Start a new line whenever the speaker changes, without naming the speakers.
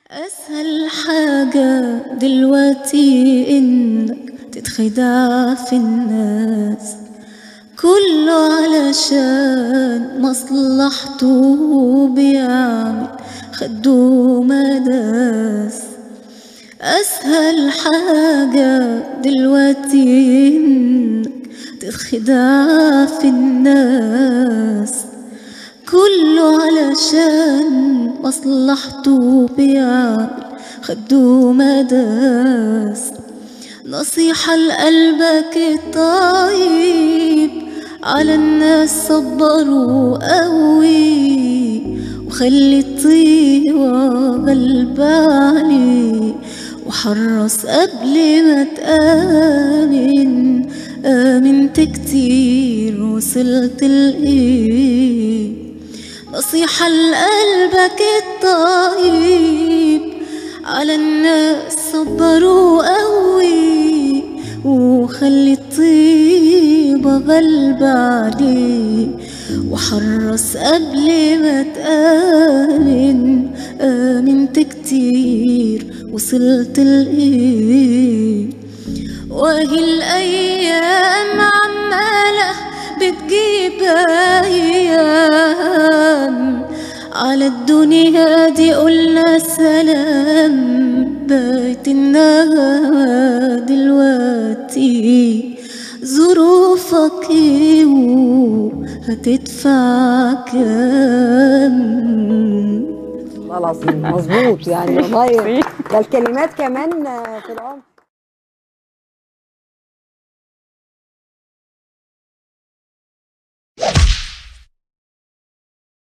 أسهل حاجة دلوقتي إنك تتخدع في الناس كله علشان مصلحته بيعمل خدو مداس أسهل حاجة دلوقتي إنك تتخدع في الناس كله علشان مصلحته بيعمل خدو مداس نصيحة لقلبك الطيب على الناس صبروا قوي وخلي الطيبة غلب عليه وحرص قبل ما تآمن آمنت كتير وصلت لإيه نصيحة لقلبك الطيب على الناس صبروا قوي وخلي الطيبة غلب عليه وحرص قبل ما تآمن آمنت كتير وصلت لإيه وهي الأيام عمالة بتجيب أيام على الدنيا دي قلنا سلام بقت النغمة دلوقتي ظروفك ايه وهتدفع كام
والله العظيم مظبوط يعني والله ده الكلمات كمان في العمر